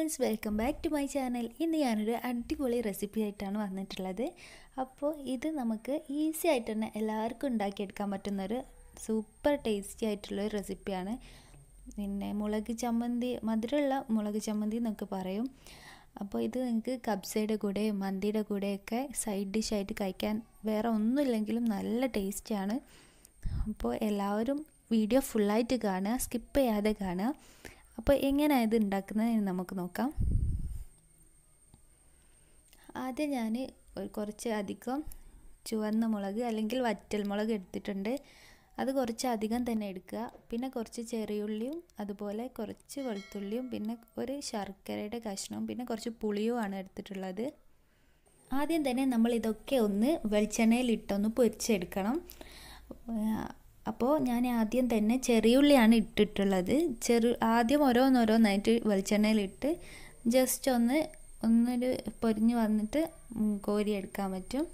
friends welcome back to my channel ഇന്ന് ഞാനൊരു അടിപൊളി റെസിപ്പി ആയിട്ടാണ് വന്നിട്ടുള്ളത് അപ്പോൾ ഇത് നമുക്ക് ഈസി ആയിട്ട് തന്നെ എല്ലാവർക്കും ഉണ്ടാക്കിയെടുക്കാൻ പറ്റുന്നൊരു സൂപ്പർ ടേസ്റ്റി ആയിട്ടുള്ളൊരു റെസിപ്പിയാണ് പിന്നെ മുളക് ചമ്മന്തി മധുരമുള്ള മുളക് ചമ്മന്തി എന്നൊക്കെ പറയും അപ്പോൾ ഇത് നിങ്ങൾക്ക് കബ്സയുടെ കൂടെ മന്തിയുടെ കൂടെയൊക്കെ സൈഡ് ഡിഷായിട്ട് കഴിക്കാൻ വേറെ ഒന്നുമില്ലെങ്കിലും നല്ല ടേസ്റ്റിയാണ് അപ്പോൾ എല്ലാവരും വീഡിയോ ഫുള്ളായിട്ട് കാണുക സ്കിപ്പ് ചെയ്യാതെ കാണുക അപ്പോൾ എങ്ങനെയാണ് ഇത് ഉണ്ടാക്കുന്നത് നമുക്ക് നോക്കാം ആദ്യം ഞാൻ കുറച്ച് അധികം ചുവന്ന മുളക് അല്ലെങ്കിൽ വറ്റൽ മുളക് എടുത്തിട്ടുണ്ട് അത് കുറച്ച് അധികം തന്നെ എടുക്കുക പിന്നെ കുറച്ച് ചെറിയുള്ളിയും അതുപോലെ കുറച്ച് വെളുത്തുള്ളിയും പിന്നെ ഒരു ശർക്കരയുടെ കഷ്ണവും പിന്നെ കുറച്ച് പുളിയുമാണ് എടുത്തിട്ടുള്ളത് ആദ്യം തന്നെ നമ്മൾ ഇതൊക്കെ ഒന്ന് വെളിച്ചെണ്ണയിൽ ഇട്ടൊന്ന് പൊരിച്ചെടുക്കണം അപ്പോൾ ഞാൻ ആദ്യം തന്നെ ചെറിയുള്ളിയാണ് ഇട്ടിട്ടുള്ളത് ചെറു ആദ്യം ഓരോന്നോരോന്നായിട്ട് വെളിച്ചെണ്ണയിലിട്ട് ജസ്റ്റ് ഒന്ന് ഒന്നൊരു പൊരിഞ്ഞ് വന്നിട്ട് കോരിയെടുക്കാൻ പറ്റും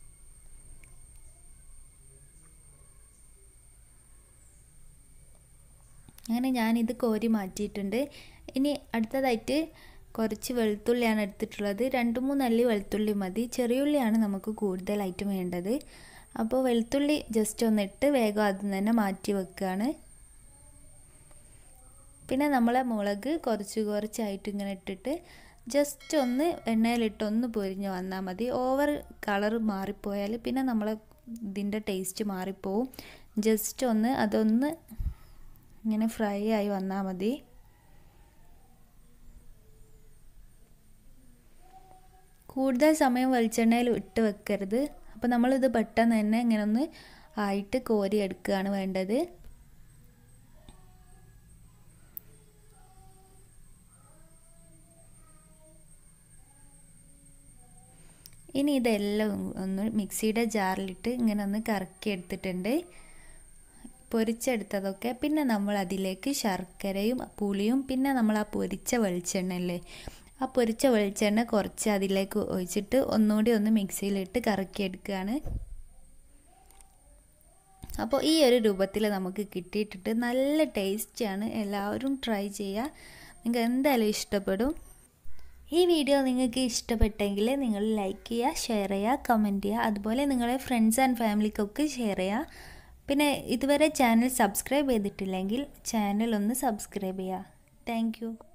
അങ്ങനെ ഞാനിത് കോരി മാറ്റിയിട്ടുണ്ട് ഇനി അടുത്തതായിട്ട് കുറച്ച് വെളുത്തുള്ളിയാണ് എടുത്തിട്ടുള്ളത് രണ്ട് മൂന്നല്ലി വെളുത്തുള്ളി മതി ചെറിയുള്ളിയാണ് നമുക്ക് കൂടുതലായിട്ട് വേണ്ടത് അപ്പോൾ വെളുത്തുള്ളി ജസ്റ്റ് ഒന്നിട്ട് വേഗം അതിൽ തന്നെ മാറ്റി വെക്കുകയാണ് പിന്നെ നമ്മളെ മുളക് കുറച്ച് കുറച്ചായിട്ട് ഇങ്ങനെ ഇട്ടിട്ട് ജസ്റ്റ് ഒന്ന് എണ്ണയിലിട്ട് ഒന്ന് പൊരിഞ്ഞ് വന്നാൽ മതി ഓവർ കളർ മാറിപ്പോയാൽ പിന്നെ നമ്മളെ ഇതിൻ്റെ ടേസ്റ്റ് മാറിപ്പോവും ജസ്റ്റ് ഒന്ന് അതൊന്ന് ഇങ്ങനെ ഫ്രൈ ആയി വന്നാൽ മതി കൂടുതൽ സമയം വെളിച്ചെണ്ണയിൽ ഇട്ട് വെക്കരുത് അപ്പോൾ നമ്മളിത് പെട്ടെന്ന് തന്നെ ഇങ്ങനെ ഒന്ന് ആയിട്ട് കോരി എടുക്കുകയാണ് വേണ്ടത് ഇനി ഇതെല്ലാം ഒന്ന് മിക്സിയുടെ ജാറിലിട്ട് ഇങ്ങനെ ഒന്ന് കറക്കി എടുത്തിട്ടുണ്ട് പൊരിച്ചെടുത്തതൊക്കെ പിന്നെ നമ്മൾ അതിലേക്ക് ശർക്കരയും പുളിയും പിന്നെ നമ്മൾ ആ പൊരിച്ച വെളിച്ചെണ്ണ അല്ലേ ആ പൊരിച്ച വെളിച്ചെണ്ണ കുറച്ച് അതിലേക്ക് ഒഴിച്ചിട്ട് ഒന്നുകൂടി ഒന്ന് മിക്സിയിലിട്ട് കറക്കിയെടുക്കുകയാണ് അപ്പോൾ ഈ ഒരു രൂപത്തിൽ നമുക്ക് കിട്ടിയിട്ടിട്ട് നല്ല ടേസ്റ്റിയാണ് എല്ലാവരും ട്രൈ ചെയ്യുക നിങ്ങൾക്ക് എന്തായാലും ഇഷ്ടപ്പെടും ഈ വീഡിയോ നിങ്ങൾക്ക് ഇഷ്ടപ്പെട്ടെങ്കിൽ നിങ്ങൾ ലൈക്ക് ചെയ്യുക ഷെയർ ചെയ്യുക കമൻറ്റ് ചെയ്യുക അതുപോലെ നിങ്ങളുടെ ഫ്രണ്ട്സ് ആൻഡ് ഫാമിലിക്കൊക്കെ ഷെയർ ചെയ്യുക പിന്നെ ഇതുവരെ ചാനൽ സബ്സ്ക്രൈബ് ചെയ്തിട്ടില്ലെങ്കിൽ ചാനൽ ഒന്ന് സബ്സ്ക്രൈബ് ചെയ്യുക താങ്ക്